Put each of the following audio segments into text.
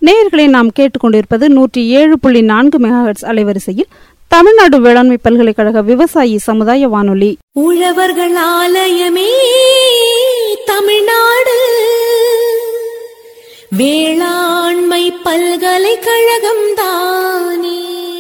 நேயர்களை நாம் கேட்டுக்கொண்டிருப்பது நூற்றி ஏழு புள்ளி நான்கு மெகாஹெட்ஸ் அலைவரிசையில் தமிழ்நாடு வேளாண்மை பல்கலைக்கழக விவசாயி சமுதாய வானொலி உழவர்கள் ஆலயமே தமிழ்நாடு வேளாண்மை பல்கலைக்கழகம் தானே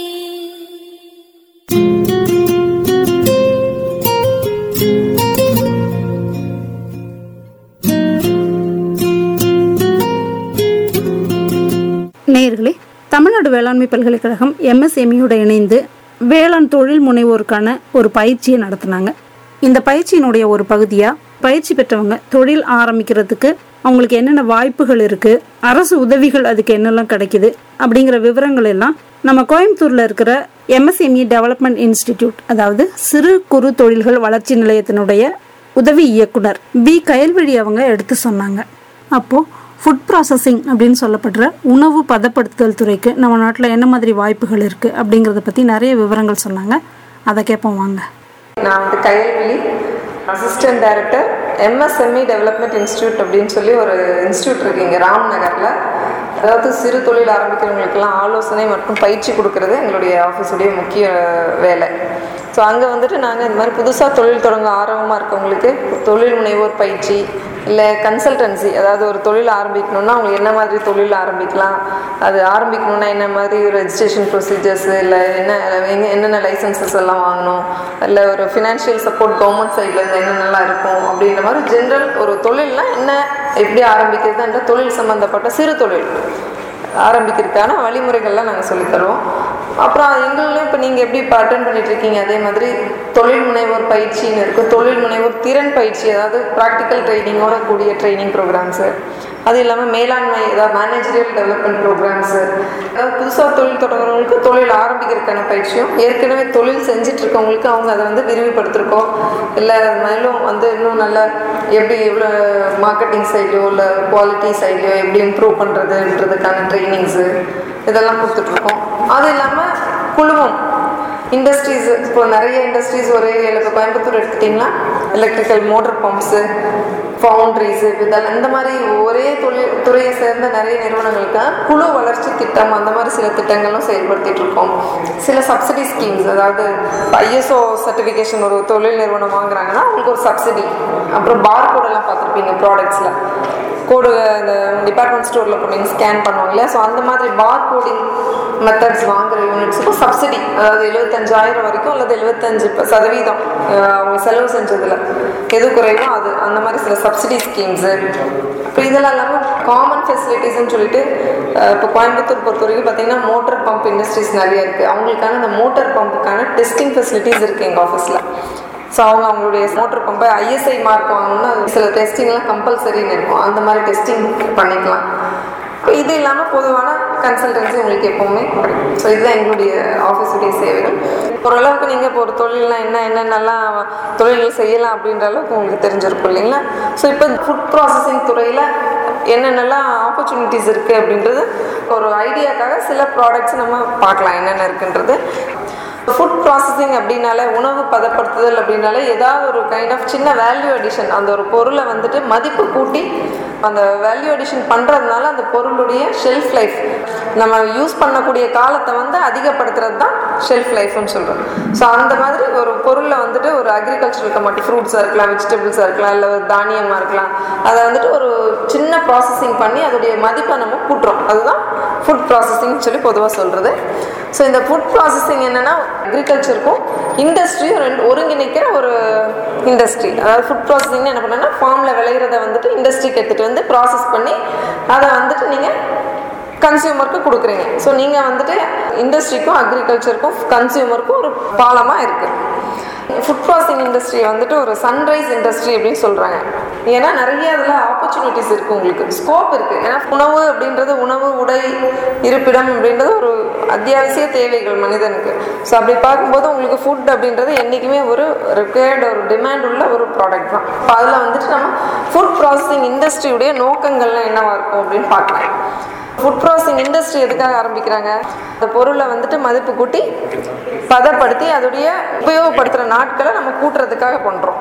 நேயர்களே தமிழ்நாடு வேளாண்மை பல்கலைக்கழகம் எம்எஸ்எம்இயோட இணைந்து வேளாண் தொழில் முனைவோருக்கான ஒரு பயிற்சியை நடத்தினாங்க இந்த பயிற்சியினுடைய ஒரு பகுதியாக பயிற்சி பெற்றவங்க தொழில் ஆரம்பிக்கிறதுக்கு அவங்களுக்கு என்னென்ன வாய்ப்புகள் இருக்குது அரசு உதவிகள் அதுக்கு என்னெல்லாம் கிடைக்குது அப்படிங்கிற விவரங்கள் எல்லாம் நம்ம கோயம்புத்தூரில் இருக்கிற எம்எஸ்எம்இ டெவலப்மெண்ட் இன்ஸ்டிடியூட் அதாவது சிறு குறு தொழில்கள் வளர்ச்சி நிலையத்தினுடைய உதவி இயக்குனர் பி கயல்வழி அவங்க எடுத்து சொன்னாங்க அப்போது ஃபுட் ப்ராசஸிங் அப்படின்னு சொல்லப்படுற உணவு பதப்படுத்துதல் துறைக்கு நம்ம நாட்டில் என்ன மாதிரி வாய்ப்புகள் இருக்குது அப்படிங்கிறத பற்றி நிறைய விவரங்கள் சொன்னாங்க அதை கேட்போம் வாங்க நான் வந்து Kayalvizhi assistant director MSME development institute அப்படின்னு சொல்லி ஒரு இன்ஸ்டியூட் இருக்கு இங்கே ராம் நகரில் அதாவது சிறு தொழில் ஆரம்பிக்கிறவங்களுக்கெல்லாம் ஆலோசனை மற்றும் பயிற்சி கொடுக்கறது எங்களுடைய ஆஃபீஸுடைய முக்கிய வேலை ஸோ அங்கே வந்துட்டு நாங்கள் இந்த மாதிரி புதுசாக தொழில் தொடங்க ஆர்வமாக இருக்கவங்களுக்கு தொழில் முனைவோர் பயிற்சி இல்லை கன்சல்டன்சி அதாவது ஒரு தொழில் ஆரம்பிக்கணுன்னா அவங்களுக்கு என்ன மாதிரி தொழில் ஆரம்பிக்கலாம் அது ஆரம்பிக்கணுன்னா என்ன மாதிரி ரெஜிஸ்ட்ரேஷன் ப்ரொசீஜர்ஸ் இல்லை என்ன எங்க- என்னென்ன லைசன்சஸ் எல்லாம் வாங்கணும் இல்லை ஒரு ஃபினான்ஷியல் சப்போர்ட் கவர்மெண்ட் சைட்லேருந்து என்னென்னலாம் இருக்கும் அப்படின்ற மாதிரி ஜென்ரல் ஒரு தொழில்னா என்ன எப்படி ஆரம்பிக்கிறதுன்ற தொழில் சம்மந்தப்பட்ட சிறு தொழில் ஆரம்பிக்கிறதுக்கான வழிமுறைகள்லாம் நாங்கள் சொல்லித் தருவோம் அப்புறம் எங்களும் இப்போ நீங்கள் எப்படி இப்போ அட்டன் பண்ணிட்டு இருக்கீங்க அதே மாதிரி தொழில் முனைவோர் பயிற்சின்னு இருக்கும் தொழில் முனைவோர் திறன் பயிற்சி அதாவது ப்ராக்டிக்கல் ட்ரைனிங்கோட கூடிய ட்ரைனிங் ப்ரோக்ராம்ஸு அது இல்லாமல் மேலாண்மை ஏதாவது மேனேஜரியல் டெவலப்மெண்ட் ப்ரோக்ராம்ஸு அதாவது புதுசாக தொழில் தொடங்குறவங்களுக்கு தொழில் ஆரம்பிக்கிறதுக்கான பயிற்சியும் ஏற்கனவே தொழில் செஞ்சுட்டு இருக்கவங்களுக்கு அவங்க அதை வந்து விரிவுபடுத்திருக்கோம் இல்லை மேலும் வந்து இன்னும் நல்ல எப்படி எவ்வளோ மார்க்கெட்டிங் சைட்லையோ இல்லை குவாலிட்டி சைட்லையோ எப்படி இம்ப்ரூவ் பண்ணுறதுன்றதுக்கான ட்ரைனிங்ஸு இதெல்லாம் கொடுத்துட்ருக்கோம் அது இல்லாமல் குழுமம் இண்டஸ்ட்ரீஸ் இப்போ நிறைய இண்டஸ்ட்ரீஸ் ஒரே ஏரியாவில் இப்போ கோயம்புத்தூர் எடுத்துட்டிங்கன்னா எலக்ட்ரிக்கல் மோட்டர் பம்ப்ஸு ஃபவுண்ட்ரிஸு இதெல்லாம் இந்த மாதிரி ஒரே தொழில் துறையை சேர்ந்த நிறைய நிறுவனங்களுக்கு குழு வளர்ச்சி திட்டம் அந்த மாதிரி சில திட்டங்களும் செயல்படுத்திட்டு இருக்கோம் சில சப்சிடி ஸ்கீம்ஸ் அதாவது ஐஎஸ்ஓ சர்டிஃபிகேஷன் ஒரு தொழில் நிறுவனம் வாங்குறாங்கன்னா அவங்களுக்கு ஒரு சப்சிடி அப்புறம் பார் கோடெல்லாம் பார்த்துருப்பீங்க ப்ராடக்ட்ஸில் கோடு இந்த டிபார்ட்மெண்ட் ஸ்டோரில் போனீங்க ஸ்கேன் பண்ணுவாங்க இல்லையா ஸோ அந்த மாதிரி பார் கோடிங் மெத்தட்ஸ் வாங்குற யூனிட்ஸுக்கும் சப்சிடி அதாவது எழுபத்தஞ்சாயிரம் வரைக்கும் அல்லது எழுபத்தஞ்சு சதவீதம் அஹ், அவங்க செலவு செஞ்சதில் எது குறைவோ அது அந்த மாதிரி சில சப்சிடி ஸ்கீம்ஸு இப்போ இதெல்லாம் இல்லாமல் காமன் ஃபெசிலிட்டிஸ்னு சொல்லிட்டு அஹ், இப்போ கோயம்புத்தூர் பொறுத்த வரைக்கும் பார்த்தீங்கன்னா மோட்டர் பம்ப் இண்டஸ்ட்ரீஸ் நிறைய இருக்குது அவங்களுக்கான அந்த மோட்டார் பம்புக்கான டெஸ்டிங் ஃபெசிலிட்டிஸ் இருக்குது எங்கள் ஆஃபீஸில் ஸோ அவங்க அவங்களுடைய மோட்டர் பம்பை ஐஎஸ்ஐ மார்க் வாங்கணும்னா அது சில டெஸ்டிங்லாம் கம்பல்சரின்னு இருக்கும் அந்த மாதிரி டெஸ்டிங் பண்ணிக்கலாம் இப்போ இது இல்லாமல் பொதுவான கன்சல்டன்சி உங்களுக்கு எப்போவுமே கிடைக்கும் ஸோ இதுதான் எங்களுடைய ஆஃபீஸுடைய சேவைகள் ஓரளவுக்கு நீங்கள் இப்போ ஒரு தொழில்லாம் என்ன என்னென்னலாம் தொழில்கள் செய்யலாம் அப்படின்ற அளவுக்கு உங்களுக்கு தெரிஞ்சிருக்கும் இல்லைங்களா ஸோ இப்போ ஃபுட் ப்ராசஸிங் துறையில் என்னென்னலாம் ஆப்பர்ச்சுனிட்டிஸ் இருக்குது அப்படின்றது ஒரு ஐடியாக்காக சில ப்ராடக்ட்ஸ் நம்ம பார்க்கலாம் என்னென்ன இருக்குன்றது ஃபுட் ப்ராசஸிங் அப்படின்னாலே உணவு பதப்படுத்துதல் அப்படின்னாலே ஏதாவது ஒரு கைண்ட் ஆஃப் சின்ன வேல்யூ அடிஷன் அந்த ஒரு பொருளை வந்துட்டு மதிப்பு கூட்டி அந்த வேல்யூ அடிஷன் பண்ணுறதுனால அந்த பொருளுடைய ஷெல்ஃப் லைஃப் நம்ம யூஸ் பண்ணக்கூடிய காலத்தை வந்து அதிகப்படுத்துறது தான் ஷெல்ஃப் லைஃப்னு சொல்கிறோம் ஸோ அந்த மாதிரி ஒரு பொருளை வந்துட்டு ஒரு அக்ரிகல்ச்சரல் கமாட்டி ஃப்ரூட்ஸாக இருக்கலாம் வெஜிடபிள்ஸாக இருக்கலாம் இல்லை ஒரு தானியமாக இருக்கலாம் அதை வந்துட்டு ஒரு சின்ன ப்ராசஸிங் பண்ணி அதோடைய மதிப்பை நம்ம கூட்டுறோம் அதுதான் ஃபுட் ப்ராசஸிங் சொல்லி பொதுவாக சொல்கிறது ஸோ இந்த ஃபுட் ப்ராசஸிங் என்னென்னா அக்ரிகல்ச்சருக்கும் இண்டஸ்ட்ரியும் ரெண்டு ஒருங்கிணைக்கிற ஒரு இண்டஸ்ட்ரி அதாவது ஃபுட் ப்ராசஸிங்னு என்ன பண்ணாங்கன்னா ஃபார்மில் விளையிறத வந்துட்டு இண்டஸ்ட்ரிக்கு எடுத்துகிட்டு வந்து ப்ராசஸ் பண்ணி அதை வந்துட்டு நீங்கள் கன்சியூமருக்கு கொடுக்குறீங்க ஸோ நீங்கள் வந்துட்டு இண்டஸ்ட்ரிக்கும் அக்ரிகல்ச்சருக்கும் கன்சியூமருக்கும் ஒரு பாலமாக இருக்குது ஃபுட் ப்ராசஸிங் இண்டஸ்ட்ரி வந்துட்டு ஒரு சன்ரைஸ் இண்டஸ்ட்ரி அப்படின்னு சொல்கிறாங்க ஏன்னா நிறைய அதில் ஆப்பர்ச்சுனிட்டிஸ் இருக்குது உங்களுக்கு ஸ்கோப் இருக்குது ஏன்னா உணவு அப்படின்றது உணவு உடை இருப்பிடம் அப்படின்றது ஒரு அத்தியாவசிய தேவைகள் மனிதனுக்கு ஸோ அப்படி பார்க்கும்போது உங்களுக்கு ஃபுட் அப்படின்றது என்றைக்குமே ஒரு ரிக்வயர்டு ஒரு டிமாண்ட் உள்ள ஒரு ப்ராடக்ட் தான் இப்போ அதில் வந்துட்டு நம்ம ஃபுட் ப்ராசஸிங் இண்டஸ்ட்ரியுடைய நோக்கங்கள்லாம் என்னவா இருக்கும் அப்படின்னு பார்க்கலாம் ஃபுட் ப்ராசஸிங் இண்டஸ்ட்ரி எதுக்காக ஆரம்பிக்கிறாங்க அந்த பொருளை வந்துட்டு மதிப்பு கூட்டி பதப்படுத்தி அதோடைய உபயோகப்படுத்துகிற நாட்களை நம்ம கூட்டுறதுக்காக பண்ணுறோம்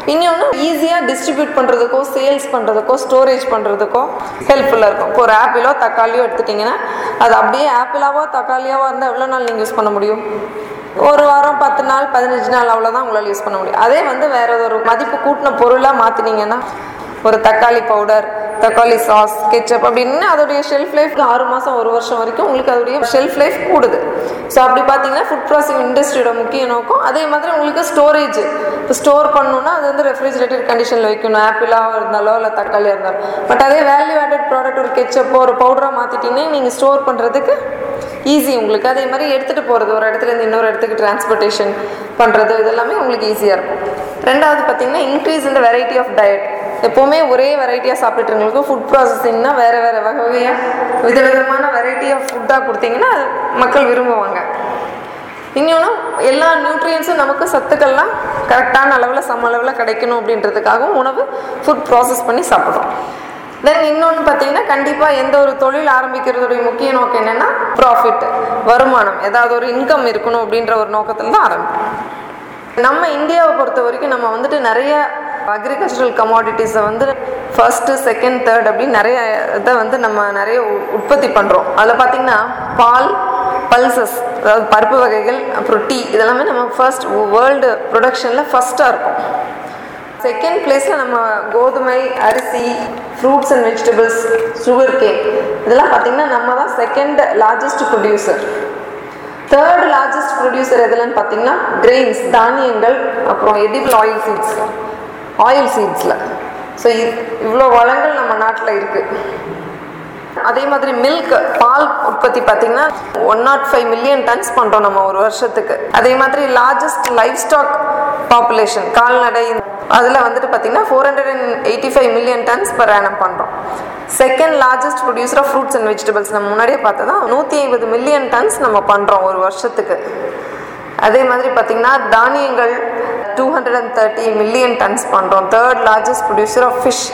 இன்னொன்று ஈஸியாக டிஸ்ட்ரிபியூட் பண்ணுறதுக்கோ சேல்ஸ் பண்ணுறதுக்கோ ஸ்டோரேஜ் பண்ணுறதுக்கோ ஹெல்ப்ஃபுல்லாக இருக்கும் இப்போ ஒரு ஆப்பிளோ தக்காளியோ எடுத்துட்டிங்கன்னா அது அப்படியே ஆப்பிளாவோ தக்காளியாவோ இருந்தால் எவ்வளோ நாள் நீங்கள் யூஸ் பண்ண முடியும் ஒரு வாரம் பத்து நாள் பதினஞ்சு நாள் அவ்வளோதான் உங்களால் யூஸ் பண்ண முடியும் அதே வந்து வேற ஒரு மதிப்பு கூட்டின பொருளாக மாற்றினீங்கன்னா ஒரு தக்காளி பவுடர் தக்காளி சாஸ் கெச்சப் அப்படின்னு அதோடைய ஷெல்ஃப் லைஃப் ஆறு மாதம் ஒரு வருஷம் வரைக்கும் உங்களுக்கு அதோடைய ஷெல்ஃப் லைஃப் கூடுது ஸோ அப்படி பார்த்தீங்கன்னா ஃபுட் ப்ராசஸிங் இண்டஸ்ட்ரியோட முக்கிய நோக்கம் அதே மாதிரி உங்களுக்கு ஸ்டோரேஜ் இப்போ ஸ்டோர் பண்ணணும்னா அது வந்து ரெஃப்ரிஜரேட்டட் கண்டிஷனில் வைக்கணும் ஆப்பிளாக இருந்தாலோ இல்லை தக்காளியாக இருந்தாலும் பட் அதே வேல்யூ ஆடட் ப்ராடக்ட் ஒரு கெச்சப்போ ஒரு பவுடராக மாற்றிட்டீங்கன்னா நீங்கள் ஸ்டோர் பண்ணுறதுக்கு ஈஸி உங்களுக்கு அதே மாதிரி எடுத்துகிட்டு போகிறது ஒரு இடத்துலேருந்து இன்னொரு இடத்துக்கு டிரான்ஸ்போர்ட்டேஷன் பண்ணுறது இதெல்லாமே உங்களுக்கு ஈஸியாக இருக்கும் ரெண்டாவது பார்த்தீங்கன்னா இன்க்ரீஸ் இந்த வெரைட்டி ஆஃப் டயட் எப்போவுமே ஒரே வெரைட்டியாக சாப்பிட்டுருங்களுக்கு ஃபுட் ப்ராசஸிங்னா வேறு வேறு வகை வகையாக விதவிதமான வெரைட்டி ஆஃப் ஃபுட்டாக கொடுத்தீங்கன்னா அது மக்கள் விரும்புவாங்க இன்னொன்று எல்லா நியூட்ரியன்ஸும் நமக்கு சத்துக்கள்லாம் கரெக்டான அளவில் சம அளவில் கிடைக்கணும் அப்படின்றதுக்காகவும் உணவு ஃபுட் ப்ராசஸ் பண்ணி சாப்பிட்றோம் தென் இன்னொன்று பார்த்தீங்கன்னா கண்டிப்பாக எந்த ஒரு தொழில் ஆரம்பிக்கிறதுடைய முக்கிய நோக்கம் என்னென்னா ப்ராஃபிட் வருமானம் ஏதாவது ஒரு இன்கம் இருக்கணும் அப்படின்ற ஒரு நோக்கத்தில் தான் ஆரம்பிக்கும் நம்ம இந்தியாவை பொறுத்த வரைக்கும் நம்ம வந்துட்டு நிறைய அக்ரிகல்ச்சரல் கமாடிட்டிஸை வந்து ஃபர்ஸ்ட்டு செகண்ட் தேர்ட் அப்படின்னு நிறைய இதை வந்து நம்ம நிறைய உ- உற்பத்தி பண்ணுறோம் அதில் பார்த்திங்கன்னா பால் பல்சஸ் அதாவது பருப்பு வகைகள் அப்புறம் டீ இதெல்லாமே நம்ம ஃபர்ஸ்ட் வேர்ல்டு ப்ரொடக்ஷனில் ஃபஸ்ட்டாக இருக்கும் செகண்ட் பிளேஸில் நம்ம கோதுமை அரிசி fruits and vegetables sugar cane இதெல்லாம் பார்த்திங்கன்னா நம்ம தான் second largest producer third largest producer எதுலன்னு பார்த்தீங்கன்னா கிரெயின்ஸ் தானியங்கள் அப்புறம் எடிபிள் ஆயில் சீட்ஸ் ஆயில் சீட்ஸில் ஸோ இவ்வளோ வளங்கள் நம்ம நாட்டில் இருக்குது அதே மாதிரி மில்க் பால் உற்பத்தி பார்த்தீங்கன்னா one nought five million tons பண்ணுறோம் நம்ம ஒரு வருஷத்துக்கு அதே மாதிரி லார்ஜஸ்ட் லைஃப் ஸ்டாக் பாப்புலேஷன் கால்நடை அதில் வந்துட்டு பார்த்தீங்கன்னா four hundred and eighty five million tons per annum பண்ணுறோம் second largest producer of fruits and vegetables நம்ம முன்னாடியே பார்த்ததா நூற்றி ஐம்பது மில்லியன் டன்ஸ் நம்ம பண்ணுறோம் ஒரு வருஷத்துக்கு அதே மாதிரி பார்த்தீங்கன்னா தானியங்கள் two hundred and thirty million tons பண்ணுறோம் third largest producer of fish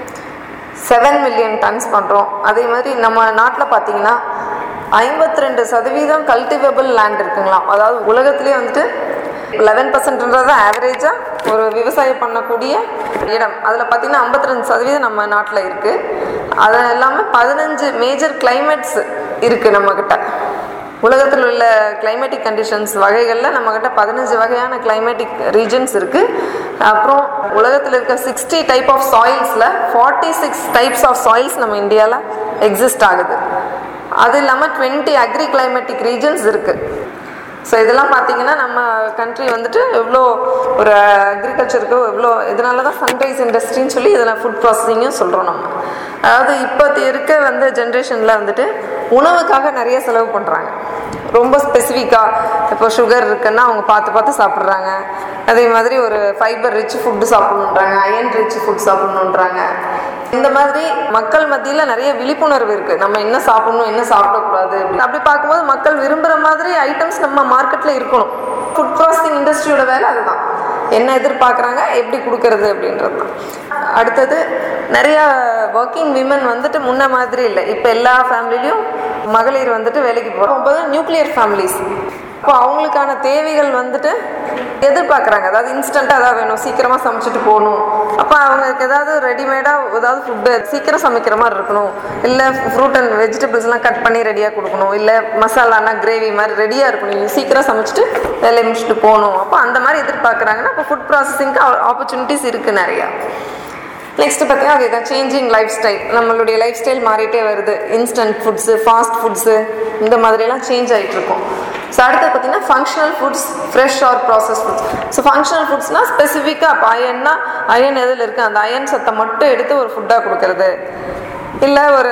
seven million tons பண்ணுறோம் அதே மாதிரி நம்ம நாட்டில் பார்த்தீங்கன்னா ஐம்பத்தி ரெண்டு சதவீதம் கல்டிவேபிள் லேண்ட் இருக்குங்களாம் அதாவது உலகத்திலே வந்துட்டு லெவன் பர்சன்ட்ன்றது ஆவரேஜாக ஒரு விவசாயம் பண்ணக்கூடிய இடம் அதில் பார்த்தீங்கன்னா ஐம்பத்தி ரெண்டு சதவீதம் நம்ம நாட்டில் இருக்குது அது இல்லாமல் பதினஞ்சு மேஜர் கிளைமேட்ஸ் இருக்குது நம்மக்கிட்ட உலகத்தில் உள்ள கிளைமேட்டிக் கண்டிஷன்ஸ் வகைகளில் நம்மக்கிட்ட பதினஞ்சு வகையான கிளைமேட்டிக் ரீஜன்ஸ் இருக்குது அப்புறம் உலகத்தில் இருக்க சிக்ஸ்டி டைப் ஆஃப் சாயில்ஸில் forty six types of soils நம்ம இந்தியாவில் எக்ஸிஸ்ட் ஆகுது அது இல்லாமல் டுவெண்ட்டி அக்ரி கிளைமேட்டிக் ரீஜன்ஸ் இருக்குது ஸோ இதெல்லாம் பார்த்தீங்கன்னா நம்ம கண்ட்ரி வந்துட்டு எவ்வளோ ஒரு அக்ரிகல்ச்சருக்கு எவ்வளோ இதனால தான் சன்ரைஸ் இண்டஸ்ட்ரின்னு சொல்லி இதில் ஃபுட் ப்ராசஸிங்கும் சொல்கிறோம் நம்ம அதாவது இப்போ இருக்க வந்து ஜென்ரேஷனில் வந்துட்டு உணவுக்காக நிறைய செலவு பண்ணுறாங்க ரொம்ப ஸ்பெசிஃபிக்காக இப்போ சுகர் இருக்குன்னா அவங்க பார்த்து பார்த்து சாப்பிட்றாங்க அதே மாதிரி ஒரு ஃபைபர் ரிச் ஃபுட்டு சாப்பிடணுன்றாங்க அயன் ரிச் ஃபுட் சாப்பிடணுன்றாங்க இந்த மாதிரி மக்கள் மத்தியில் நிறைய விழிப்புணர்வு இருக்குது நம்ம என்ன சாப்பிடணும் என்ன சாப்பிடக்கூடாது அப்படின்னு. அப்படி பார்க்கும்போது மக்கள் விரும்புகிற மாதிரி ஐட்டம்ஸ் நம்ம மார்க்கெட்டில் இருக்கணும் ஃபுட் ப்ராசஸிங் இண்டஸ்ட்ரியோட வேலை அதுதான் என்ன எதிர்பார்க்குறாங்க எப்படி கொடுக்கறது அப்படின்றது தான் அடுத்தது நிறையா ஒர்க்கிங் விமன் வந்துட்டு முன்ன மாதிரி இல்லை இப்போ எல்லா ஃபேமிலிலையும் மகளிர் வந்துட்டு வேலைக்கு போகும்போது நியூக்ளியர் ஃபேமிலிஸ் இப்போ அவங்களுக்கான தேவைகள் வந்துட்டு எதிர்பார்க்குறாங்க அதாவது இன்ஸ்டண்ட்டாக ஏதாவது வேணும் சீக்கிரமாக சமைச்சிட்டு போகணும் அப்போ அவங்களுக்கு ஏதாவது ரெடிமேடாக ஏதாவது ஃபுட்டு சீக்கிரம் சமைக்கிற மாதிரி இருக்கணும் இல்லை ஃப்ரூட் அண்ட் வெஜிடபிள்ஸ்லாம் கட் பண்ணி ரெடியாக கொடுக்கணும் இல்லை மசாலானா கிரேவி மாதிரி ரெடியாக இருக்கணும் சீக்கிரம் சமைச்சிட்டு வேலையை முடிச்சுட்டு போகணும் அப்போ அந்த மாதிரி எதிர்பார்க்குறாங்கன்னா அப்போ ஃபுட் ப்ராசஸிங்க்கு ஆப்பர்ச்சுனிட்டிஸ் இருக்குது நிறையா நெக்ஸ்ட் பார்த்தீங்கன்னா அதுதான் சேஞ்சிங் லைஃப் ஸ்டைல் நம்மளுடைய லைஃப் ஸ்டைல் மாறிட்டே வருது இன்ஸ்டன்ட் ஃபுட்ஸு ஃபாஸ்ட் ஃபுட்ஸு இந்த மாதிரிலாம் சேஞ்ச் ஆகிட்டு இருக்கும் ஸோ அடுத்து பார்த்தீங்கன்னா functional foods fresh or process foods so functional ஃபுட்ஸ்னால் ஸ்பெசிஃபிக்காக இப்போ அயன்னா அயன் எதில் இருக்குது அந்த அயன் சத்தை மட்டும் எடுத்து ஒரு ஃபுட்டாக கொடுக்கறது இல்லை ஒரு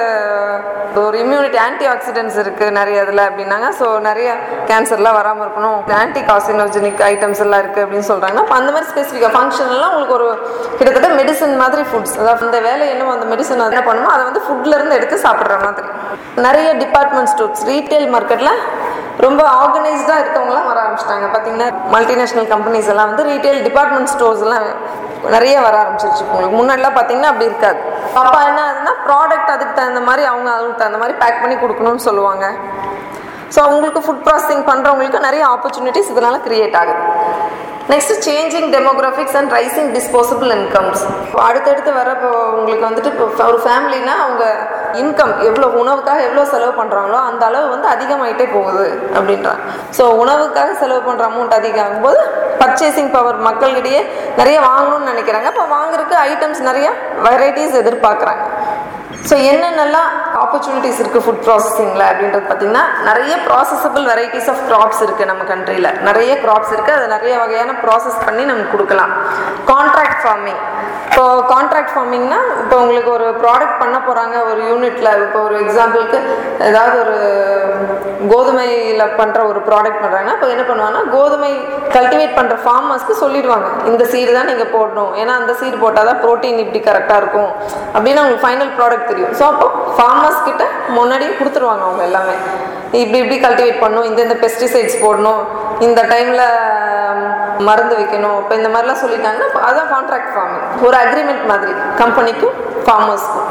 ஒரு இம்யூனிட்டி ஆன்டி ஆக்சிடென்ட்ஸ் இருக்குது நிறைய இதில் அப்படின்னாங்க ஸோ நிறைய கேன்சர்லாம் வராமல் இருக்கணும் ஆன்டி காசினோஜெனிக் ஐட்டம்ஸ் எல்லாம் இருக்குது அப்படின்னு சொல்கிறாங்கன்னா அப்போ அந்த மாதிரி ஸ்பெசிஃபிக்காக ஃபங்க்ஷனெல்லாம் உங்களுக்கு ஒரு கிட்டத்தட்ட மெடிசன் மாதிரி ஃபுட்ஸ் அதாவது அந்த வேலை என்னமோ அந்த மெடிசன் என்ன பண்ணுமோ அதை வந்து ஃபுட்லேருந்து எடுத்து சாப்பிட்ற மாதிரி நிறைய டிபார்ட்மெண்ட் ஸ்டோர்ஸ் ரீட்டைல் மார்க்கெட்டில் ரொம்ப ஆர்கனைஸ்டாக இருக்கவங்களாம் வர ஆரம்பிச்சிட்டாங்க பார்த்தீங்கன்னா மல்டிநேஷ்னல் கம்பெனிஸ் எல்லாம் வந்து ரீட்டைல் டிபார்ட்மெண்ட் ஸ்டோர்ஸ் எல்லாம் நிறைய வர ஆரம்பிச்சிருச்சு உங்களுக்கு முன்னாடிலாம் பார்த்தீங்கன்னா அப்படி இருக்காது அப்போ என்ன ஆகுதுன்னா ப்ராடக்ட் அதுக்கு தகுந்த மாதிரி அவங்க அதுக்கு தகுந்த மாதிரி பேக் பண்ணி கொடுக்கணும்னு சொல்லுவாங்க ஸோ அவங்களுக்கு ஃபுட் ப்ராசஸிங் பண்ணுறவங்களுக்கு நிறைய ஆப்பர்ச்சுனிட்டிஸ் இதனால் க்ரியேட் ஆகுது next changing demographics and rising disposable incomes அடுத்தடுத்து வர இப்போ உங்களுக்கு வந்துட்டு இப்போ ஒரு ஃபேமிலினா அவங்க இன்கம் எவ்வளோ உணவுக்காக எவ்வளோ செலவு பண்ணுறாங்களோ அந்த அளவு வந்து அதிகமாயிட்டே போகுது அப்படின்றாங்க ஸோ உணவுக்காக செலவு பண்ணுற அமௌண்ட் அதிகமாகும் போது பர்ச்சேசிங் பவர் மக்களிடையே நிறைய வாங்கணும்னு நினைக்கிறாங்க அப்போ வாங்குறதுக்கு ஐட்டம்ஸ் நிறைய வெரைட்டிஸ் எதிர்பார்க்குறாங்க ஸோ என்னென்னலாம் ஆப்பர்ச்சுனிட்டிஸ் இருக்குது ஃபுட் ப்ராசஸிங்கில் அப்படின்றது பார்த்தீங்கன்னா நிறைய ப்ராசஸபிள் வெரைட்டிஸ் ஆஃப் க்ராப்ஸ் இருக்குது நம்ம கண்ட்ரியில் நிறைய க்ராப்ஸ் இருக்குது அது நிறைய வகையான ப்ராசஸ் பண்ணி நம்ம கொடுக்கலாம் கான்ட்ராக்ட் ஃபார்மிங் இப்போ கான்ட்ராக்ட் ஃபார்மிங்னா இப்போ உங்களுக்கு ஒரு ப்ராடக்ட் பண்ண போகிறாங்க ஒரு யூனிட்டில் இப்போ ஒரு எக்ஸாம்பிளுக்கு ஏதாவது ஒரு கோதுமையில் பண்ணுற ஒரு ப்ராடக்ட் பண்ணுறாங்கன்னா இப்போ என்ன பண்ணுவாங்கன்னா கோதுமை கல்டிவேட் பண்ணுற ஃபார்மர்ஸ்க்கு சொல்லிடுவாங்க இந்த சீடு தான் நீங்கள் போடணும் ஏன்னா அந்த சீடு போட்டால் தான் ப்ரோட்டீன் இப்படி கரெக்டாக இருக்கும் அப்படின்னு அவங்களுக்கு ஃபைனல் ப்ராடக்ட் தெரியும் ஸோ அப்போ ஃபார்மர்ஸ் கிட்ட முன்னாடியே கொடுத்துருவாங்க அவங்க எல்லாமே இப்படி இப்படி கல்டிவேட் பண்ணணும் இந்தந்த பெஸ்டிசைட்ஸ் போடணும் இந்த டைமில் மருந்து வைக்கணும் இப்போ இந்த மாதிரிலாம் சொல்லிட்டாங்கன்னா அப்ப அதான் கான்ட்ராக்ட் ஃபார்மிங் ஒரு அக்ரிமெண்ட் மாதிரி கம்பெனிக்கும் ஃபார்மர்ஸ்க்கும்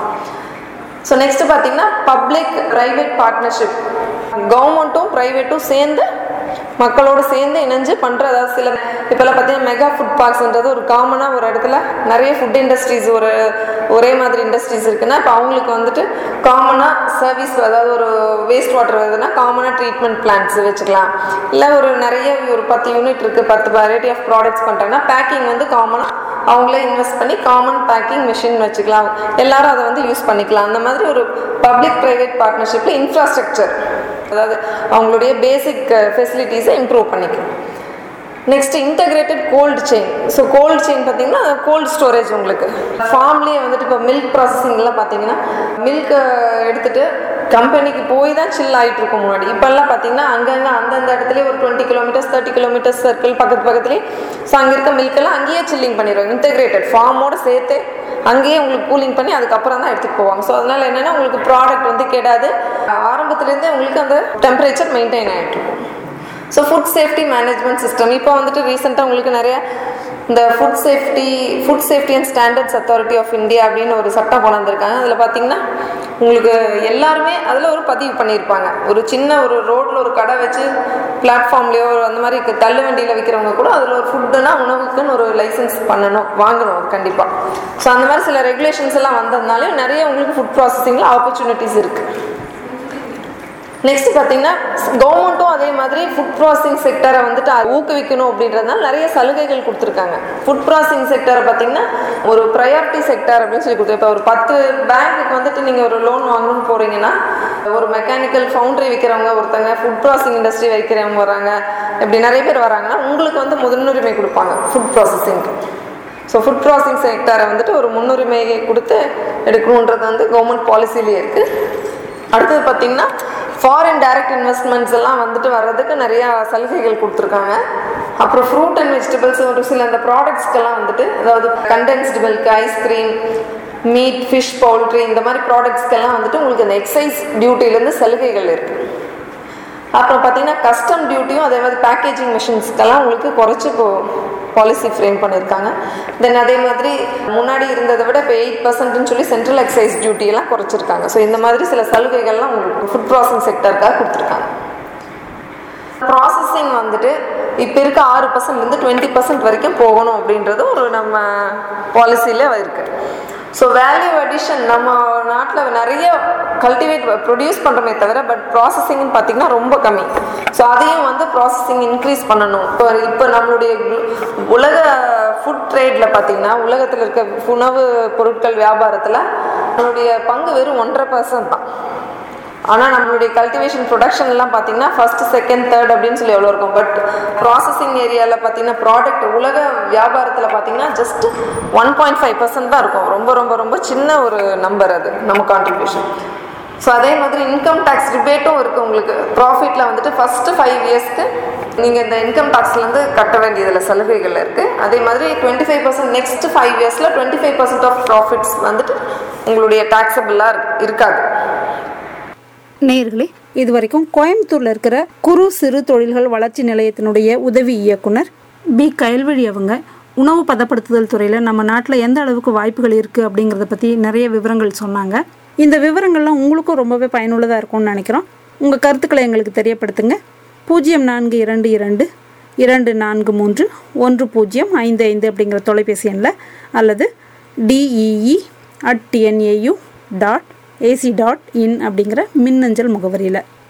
ஸோ நெக்ஸ்ட் பார்த்தீங்கன்னா பப்ளிக் ப்ரைவேட் பார்ட்னர்ஷிப் கவர்மெண்ட்டும் ப்ரைவேட்டும் சேர்ந்து மக்களோடு சேர்ந்து இணைஞ்சு பண்ணுற அதாவது சில இப்போல்லாம் பார்த்தீங்கன்னா மெகா ஃபுட் பார்க்ஸ்ன்றது ஒரு காமனாக ஒரு இடத்துல நிறைய ஃபுட் இண்டஸ்ட்ரீஸ் ஒரு ஒரே மாதிரி இண்டஸ்ட்ரீஸ் இருக்குன்னா இப்போ அவங்களுக்கு வந்துட்டு காமனாக சர்வீஸ் அதாவது ஒரு வேஸ்ட் வாட்டர் வருதுன்னா காமனாக ட்ரீட்மெண்ட் பிளான்ட்ஸ் வச்சுக்கலாம் இல்லை ஒரு நிறைய ஒரு பத்து யூனிட் இருக்குது பத்து வெரைட்டி ஆஃப் ப்ராடக்ட்ஸ் பண்ணுறாங்கன்னா பேக்கிங் வந்து காமனாக அவங்களே இன்வெஸ்ட் பண்ணி காமன் பேக்கிங் மிஷின் வச்சுக்கலாம் எல்லாரும் அதை வந்து யூஸ் பண்ணிக்கலாம் அந்த மாதிரி ஒரு பப்ளிக் ப்ரைவேட் பார்ட்னர்ஷிப்பில் இன்ஃப்ராஸ்ட்ரக்சர் அதாவது அவங்களுடைய பேசிக் ஃபெசிலிட்டிஸை இம்ப்ரூவ் பண்ணிக்கலாம் next integrated cold chain so cold chain பார்த்தீங்கன்னா கோல்டு ஸ்டோரேஜ் உங்களுக்கு ஃபார்ம்லேயே வந்துட்டு இப்போ மில்க் ப்ராசஸிங்லாம் பார்த்தீங்கன்னா மில்க்கை எடுத்துட்டு கம்பெனிக்கு போய் தான் சில் ஆகிட்டு இருக்கும் முன்னாடி இப்போல்லாம் பார்த்தீங்கன்னா அங்கங்கே அந்தந்த இடத்துலயே ஒரு twenty kilometres thirty kilometres circle பக்கத்து பக்கத்துலேயே ஸோ அங்கே இருக்க மில்கெல்லாம் அங்கேயே சில்லிங் பண்ணிடுவாங்க இன்டகிரேட்டட் ஃபார்மோட சேர்த்து அங்கேயே உங்களுக்கு கூலிங் பண்ணி அதுக்கப்புறம் தான் எடுத்துகிட்டு போவாங்க ஸோ அதனால் என்னென்னா உங்களுக்கு ப்ராடக்ட் வந்து கெடாது ஆரம்பத்துலேருந்தே உங்களுக்கு அந்த டெம்பரேச்சர் மெயின்டைன் ஆகிட்டு இருக்கும் so food safety management system இப்போ வந்துட்டு ரீசெண்டாக உங்களுக்கு நிறைய இந்த food safety food safety and standards authority of India அப்படின்னு ஒரு சட்டம் கொண்டு வந்திருக்காங்க அதில் பார்த்தீங்கன்னா உங்களுக்கு எல்லாருமே அதில் ஒரு பதிவு பண்ணியிருப்பாங்க ஒரு சின்ன ஒரு ரோட்டில் ஒரு கடை வச்சு பிளாட்ஃபார்ம்லேயோ அந்த மாதிரி க- தள்ளு வண்டியில் விற்கிறவங்க கூட அதில் ஒரு ஃபுட்டுனா உணவுக்குன்னு ஒரு லைசன்ஸ் பண்ணணும் வாங்கணும் அது கண்டிப்பாக ஸோ அந்த மாதிரி சில ரெகுலேஷன்ஸ் எல்லாம் வந்ததுனாலே நிறைய உங்களுக்கு ஃபுட் ப்ராசஸிங்கில் ஆப்பர்ச்சுனிட்டிஸ் இருக்குது நெக்ஸ்ட் பார்த்தீங்கன்னா கவர்மெண்ட்டும் அதே மாதிரி ஃபுட் ப்ராசஸிங் செக்டரை வந்துட்டு அ- ஊக்குவிக்கணும் அப்படின்றதுனால நிறைய சலுகைகள் கொடுத்துருக்காங்க ஃபுட் ப்ராசஸிங் செக்டரை பார்த்தீங்கன்னா ஒரு ப்ரையாரிட்டி செக்டர் அப்படின்னு சொல்லி கொடுத்து இப்போ ஒரு பத்து பேங்க்குக்கு வந்துட்டு நீங்கள் ஒரு லோன் வாங்கணும்னு போகிறீங்கன்னா ஒரு மெக்கானிக்கல் ஃபவுண்டரி விற்கிறவங்க ஒருத்தங்க ஃபுட் ப்ராசஸிங் இண்டஸ்ட்ரி வைக்கிறவங்க வராங்க இப்படி நிறைய பேர் வராங்கன்னா உங்களுக்கு வந்து முதன்னுரிமை கொடுப்பாங்க ஃபுட் ப்ராசஸிங்க்கு ஸோ ஃபுட் ப்ராசஸிங் செக்டரை வந்துட்டு ஒரு முன்னுரிமையை கொடுத்து எடுக்கணுன்றது வந்து கவர்மெண்ட் பாலிசிலேயே இருக்குது அடுத்தது பார்த்தீங்கன்னா ஃபாரின் டைரக்ட் இன்வெஸ்ட்மெண்ட்ஸ் எல்லாம் வந்துட்டு வர்றதுக்கு நிறையா சலுகைகள் கொடுத்துருக்காங்க அப்புறம் ஃப்ரூட் அண்ட் வெஜிடபிள்ஸ் ஒரு சில அந்த ப்ராடக்ட்ஸ்க்கெல்லாம் வந்துட்டு அதாவது condensed milk ice cream meat fish poultry இந்த மாதிரி ப்ராடக்ட்ஸ்க்கெல்லாம் வந்துட்டு உங்களுக்கு அந்த எக்ஸைஸ் டியூட்டிலேருந்து சலுகைகள் இருக்குது அப்புறம் பார்த்தீங்கன்னா கஸ்டம் டியூட்டியும் அதே மாதிரி பேக்கேஜிங் மிஷின்ஸ்க்கெல்லாம் உங்களுக்கு குறைச்சி இப்போ பாலிசி ஃப்ரேம் பண்ணியிருக்காங்க தென் அதே மாதிரி முன்னாடி இருந்ததை விட இப்போ எயிட் பர்சன்ட்னு சொல்லி சென்ட்ரல் எக்ஸைஸ் டியூட்டியெல்லாம் குறைச்சிருக்காங்க ஸோ இந்த மாதிரி சில சலுகைகள்லாம் உங்களுக்கு ஃபுட் ப்ராசஸிங் செக்டருக்காக கொடுத்துருக்காங்க ப்ராசஸிங் வந்துட்டு இப்போ இருக்க ஆறு பர்சன்ட்லேருந்து டுவெண்ட்டி பர்சன்ட் வரைக்கும் போகணும் அப்படின்றது ஒரு நம்ம பாலிசியில் இருக்குது ஸோ வேல்யூ அடிஷன் நம்ம நாட்டில் நிறைய கல்டிவேட் ப்ரொடியூஸ் பண்ணுறமே தவிர பட் ப்ராசஸிங்னு பார்த்தீங்கன்னா ரொம்ப கம்மி ஸோ அதையும் வந்து ப்ராசஸிங் இன்க்ரீஸ் பண்ணணும் இப்போ இப்போ நம்மளுடைய glo- உலக ஃபுட் ட்ரேடில் பார்த்தீங்கன்னா உலகத்தில் இருக்க உணவு பொருட்கள் வியாபாரத்தில் நம்மளுடைய பங்கு வெறும் ஒன்றரை பர்சன்ட் தான் ஆனால் நம்மளுடைய கல்டிவேஷன் ப்ரொடக்ஷன் எல்லாம் பார்த்தீங்கன்னா ஃபர்ஸ்ட் செகண்ட் தேர்ட் அப்படின்னு சொல்லி எவ்வளோ இருக்கும் பட் ப்ராசஸிங் ஏரியாவில் பார்த்தீங்கன்னா ப்ராடக்ட் உலக வியாபாரத்தில் பார்த்தீங்கன்னா just one point five percent தான் இருக்கும் ரொம்ப ரொம்ப ரொம்ப சின்ன ஒரு நம்பர் அது நம்ம கான்ட்ரிபியூஷன் ஸோ அதே மாதிரி இன்கம் டேக்ஸ் ரிபேட்டும் இருக்குது உங்களுக்கு ப்ராஃபிட்டில் வந்துட்டு ஃபஸ்ட்டு ஃபைவ் இயர்ஸ்க்கு நீங்கள் இந்த இன்கம் டேக்ஸ்லேருந்து கட்ட வேண்டியதில் சலுகைகள் இருக்குது அதே மாதிரி twenty five percent next five இயர்ஸில் twenty five percent of profits வந்துட்டு உங்களுடைய டேக்ஸபிளாக இருக்காது நேயர்களே இதுவரைக்கும் கோயம்புத்தூர்ல இருக்கிற குறு சிறு தொழில்கள் வளர்ச்சி நிலையத்தினுடைய உதவி இயக்குனர் பி கயல்வழி அவங்க உணவு பதப்படுத்துதல் துறையில் நம்ம நாட்டில் எந்த அளவுக்கு வாய்ப்புகள் இருக்குது அப்படிங்கிறத பற்றி நிறைய விவரங்கள் சொன்னாங்க இந்த விவரங்கள்லாம் உங்களுக்கும் ரொம்பவே பயனுள்ளதாக இருக்கும்னு நினைக்கிறோம் உங்கள் கருத்துக்களை எங்களுக்கு தெரியப்படுத்துங்க பூஜ்ஜியம் நான்கு இரண்டு இரண்டு இரண்டு நான்கு மூன்று ஒன்று பூஜ்ஜியம் ஐந்து ஐந்து அப்படிங்கிற தொலைபேசி எண்ணில் அல்லது DEE at TNAU dot AC dot in அப்படிங்கிற மின்னஞ்சல் முகவரியில்